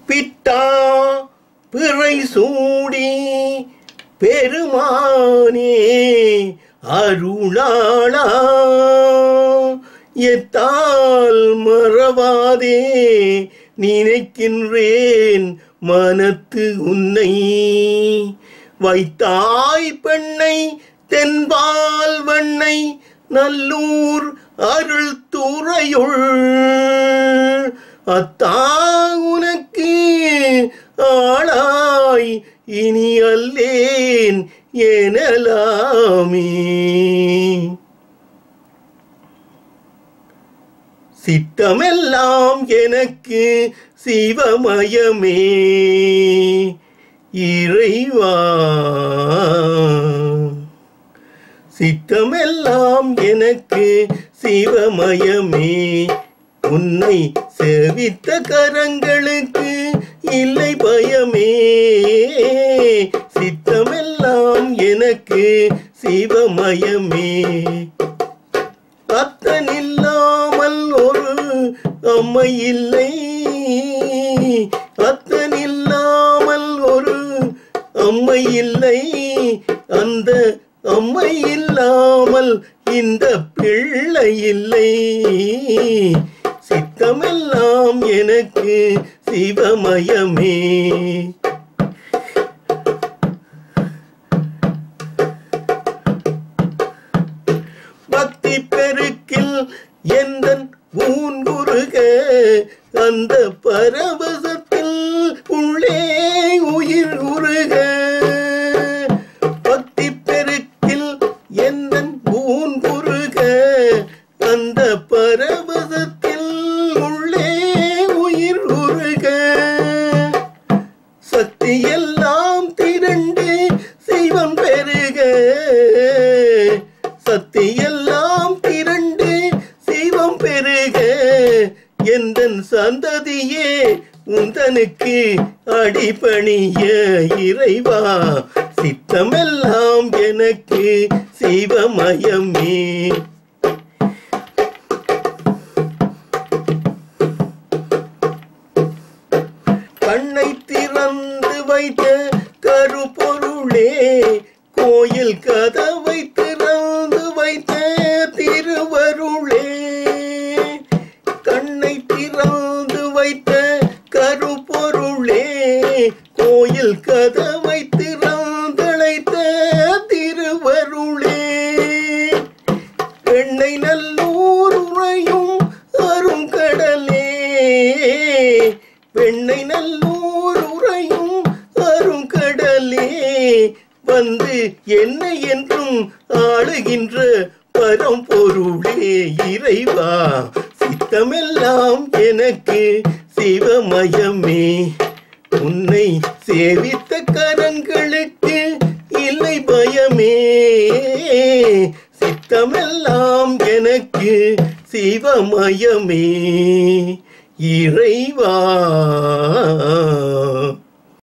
பிட்டா பிறை சூடி பெருமானே அருளாளா எத்தால் மறவாதே நினைக்கின்றேன் மனத்து உன்னை வைத்தாய் பெண்ணை தென்பால் வெண்ணை நல்லூர் அருள் துறையுள் அத்தா உனக்கு ஆளாய் இனி அல்லேன் எனலாமே சித்தமெல்லாம் எனக்கு சிவமயமே இறைவா சித்தமெல்லாம் எனக்கு சிவமயமே உன்னை செவித்த கரங்களுக்கு இல்லை பயமே சித்தமெல்லாம் எனக்கு சிவமயமே அத்தனில்லாமல் ஒரு அம்மை இல்லை அத்தனில்லாமல் ஒரு அம்மை இல்லை அந்த அம்மை இல்லாமல் இந்த பிள்ளை இல்லை சித்தமெல்லாம் எனக்கு சிவமயமே பக்தி பெருக்கில் எந்த ஊன்குருக அந்த பரவசத்தில் உள்ளே உயிர் உருக பக்தி பெருக்கில் எந்த ஊன்குருக அந்த பரவசத்தில் உள்ளே உயிர் உருக சக்தி எல்லாம் திரண்டு செய்வம் பெருக சக்தி எல்லாம் திரண்டு செய்வம் பெருக எந்தன் சந்ததியே உந்தனுக்கு அடிபணிய இறைவா சித்தமெல்லாம் எனக்கு சிவமயமே கண்ணை திறந்து வைத்த கருப்பொருளே கோயில் கதவை திறந்து வைத்த திருவருளே கண்ணை திறந்து வைத்த கருப்பொருளே கோயில் கதவை திறந்தழைத்த திருவருளே பெண்ணை நல்லூர் உறையும் அருங்கடலே பெண்ணை நல்லூர் உறையும் அருங்கடலே வந்து என்னை என்றும் ஆளுகின்ற பரம்பொருளே இறைவா சித்தமெல்லாம் எனக்கு சிவமயமே உன்னை சேவித்த கரங்களுக்கு இல்லை பயமே சித்தமெல்லாம் எனக்கு சிவமயமே இறைவா